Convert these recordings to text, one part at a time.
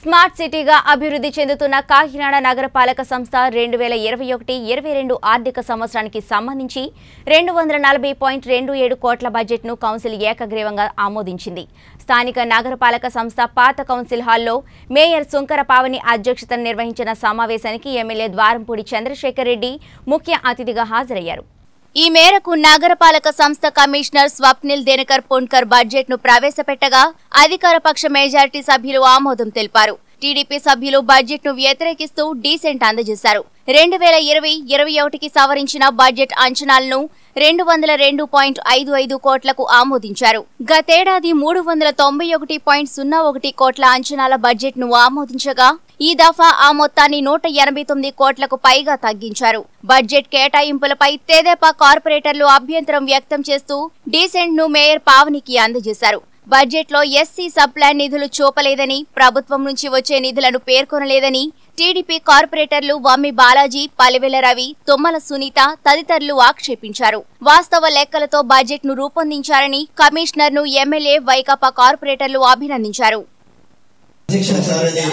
Smart సిటీగా అభివృద్ధి చెందుతున్న కాకినాడ నగరపాలక సంస్థ రెండు వేల ఇరవై ఒకటి ఇరవై రెండు ఆర్థిక సంవత్సరానికి సంబంధించి రెండు వందల నలభై పాయింట్ రెండు ఏడు కోట్ల బడ్జెట్ను కౌన్సిల్ ఏకగ్రీవంగా ఆమోదించింది స్థానిక నగరపాలక సంస్థ పాత కౌన్సిల్ హాల్లో మేయర్ సుంకర పావని అధ్యక్షతన నిర్వహించిన సమావేశానికి ఎమ్మెల్యే ద్వారంపూడి చంద్రశేఖర్ రెడ్డి ముఖ్య అతిథిగా హాజరయ్యారు ఈ మేరకు నగరపాలక సంస్థ కమిషనర్ స్వప్నిల్ దినకర్ పుణ్కర్ బడ్జెట్ ను ప్రవేశపెట్టగా అధికార పక్ష మెజారిటీ సభ్యులు ఆమోదం తెలిపారు టీడీపీ సభ్యులు బడ్జెట్ ను వ్యతిరేకిస్తూ డీసెంట్ అందజేశారు రెండు వేల ఇరవై ఇరవై ఒకటికి సవరించిన బడ్జెట్ అంచనాలను రెండు వందల రెండు పాయింట్ ఐదు ఐదు కోట్లకు ఆమోదించారు గతేడాది మూడు వందల తొంభై ఒకటి పాయింట్ సున్నా ఒకటి కోట్ల అంచనాల బడ్జెట్ ను ఆమోదించగా ఈ దఫా ఆ మొత్తాన్ని నూట ఎనభై తొమ్మిది కోట్లకు పైగా తగ్గించారు బడ్జెట్ కేటాయింపులపై తెదేపా కార్పొరేటర్లు అభ్యంతరం వ్యక్తం చేస్తూ డీసెంట్ ను మేయర్ పావనికి అందజేశారు బడ్జెట్ లో ఎస్సీ సబ్ ప్లాన్ నిధులు చూపలేదని ప్రభుత్వం నుంచి వచ్చే నిధులను పేర్కొనలేదని టీడీపీ కార్పొరేటర్లు వమ్మి బాలాజీ పలివెల రవి తుమ్మల సునీత తదితరులు ఆక్షేపించారు వాస్తవ లెక్కలతో బడ్జెట్ ను రూపొందించారని కమిషనర్ ను ఎమ్మెల్యే వైకాపా కార్పొరేటర్లు అభినందించారు అధ్యక్ష సార్ ఇది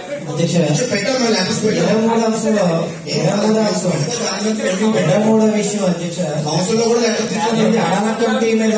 అధ్యక్ష ఇరవై మూడు అంశంలో ఇరవై మూడు అంశం ఇరవై మూడో విషయం అధ్యక్ష కౌన్సిల్లో కూడా లెటర్ తీసుకున్నాం. ఇది అడన కమిటీ మీద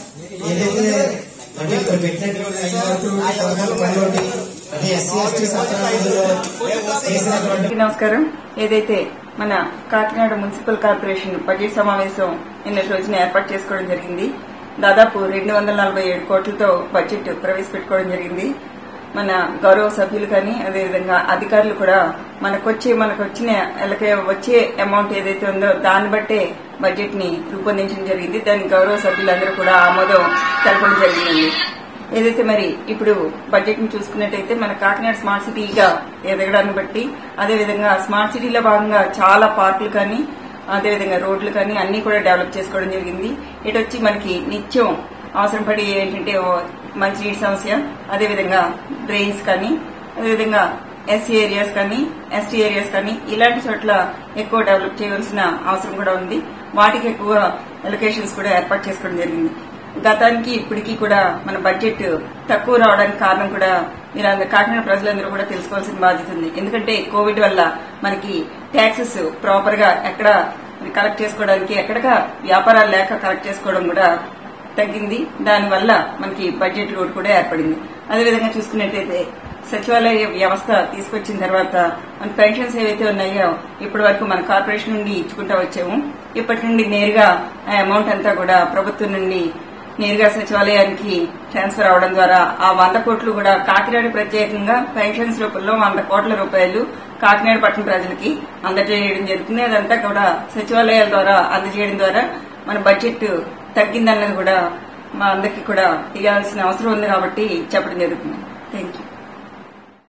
ఏదైతే అంటే ఇప్పుడు పెట్టినటువంటి ఐదు వరకు పదకొండు పనులు అంటే ఎస్సీ ఎస్టీ సత్రాలలో చేసినటువంటి అందరికీ నమస్కారం ఏదైతే మన కాకినాడ మున్సిపల్ కార్పొరేషన్ బడ్జెట్ సమావేశం నిన్నటి రోజున ఏర్పాటు చేసుకోవడం జరిగింది దాదాపు రెండు వందల నలభై ఏడు కోట్లతో బడ్జెట్ ప్రవేశపెట్టుకోవడం జరిగింది మన గౌరవ సభ్యులు కానీ అదేవిధంగా అధికారులు కూడా మనకొచ్చే మనకు వచ్చిన ఎలకే వచ్చే అమౌంట్ ఏదైతే ఉందో దాన్ని బట్టే బడ్జెట్ ని రూపొందించడం జరిగింది దానికి గౌరవ సభ్యులందరూ కూడా ఆమోదం తెలపడం జరిగింది ఏదైతే మరి ఇప్పుడు బడ్జెట్ ని చూసుకున్నట్టయితే మన కాకినాడ స్మార్ట్ సిటీగా ఎదగడాన్ని బట్టి అదేవిధంగా స్మార్ట్ సిటీలో భాగంగా చాలా పార్కులు కానీ అదేవిధంగా రోడ్లు కానీ అన్ని కూడా డెవలప్ చేసుకోవడం జరిగింది ఇటు వచ్చి మనకి నిత్యం అవసరం పడి ఏంటంటే ఓ మంచినీటి సమస్య అదేవిధంగా డ్రైన్స్ కానీ అదేవిధంగా ఎస్సీ ఏరియాస్ కానీ ఎస్టీ ఏరియాస్ కానీ ఇలాంటి చోట్ల ఎక్కువ డెవలప్ చేయవలసిన అవసరం కూడా ఉంది వాటికి ఎక్కువ ఎలొకేషన్స్ కూడా ఏర్పాటు చేసుకోవడం జరిగింది గతానికి ఇప్పటికీ కూడా మన బడ్జెట్ తక్కువ రావడానికి కారణం కూడా మీరు అందరు కాకినాడ ప్రజలందరూ కూడా తెలుసుకోవాల్సిన బాధ్యత ఉంది ఎందుకంటే కోవిడ్ వల్ల మనకి ట్యాక్సెస్ ప్రాపర్ గా ఎక్కడ కలెక్ట్ చేసుకోవడానికి ఎక్కడగా వ్యాపారాలు లేక కలెక్ట్ చేసుకోవడం కూడా తగ్గింది దానివల్ల మనకి బడ్జెట్ లోడ్ కూడా ఏర్పడింది అదేవిధంగా చూసుకున్నట్టయితే సచివాలయ వ్యవస్థ తీసుకొచ్చిన తర్వాత మన పెన్షన్స్ ఏవైతే ఉన్నాయో ఇప్పటి వరకు మన కార్పొరేషన్ నుండి ఇచ్చుకుంటా వచ్చాము ఇప్పటి నుండి నేరుగా ఆ అమౌంట్ అంతా కూడా ప్రభుత్వం నుండి నేరుగా సచివాలయానికి ట్రాన్స్ఫర్ అవడం ద్వారా ఆ వంద కోట్లు కూడా కాకినాడ ప్రత్యేకంగా పెన్షన్స్ రూపంలో వంద కోట్ల రూపాయలు కాకినాడ పట్టణ ప్రజలకి అందజేయడం జరుగుతుంది అదంతా కూడా సచివాలయాల ద్వారా అందజేయడం ద్వారా మన బడ్జెట్ తగ్గిందన్నది కూడా మా అందరికీ కూడా ఇవ్వాల్సిన అవసరం ఉంది కాబట్టి చెప్పడం జరుగుతుంది థ్యాంక్ యూ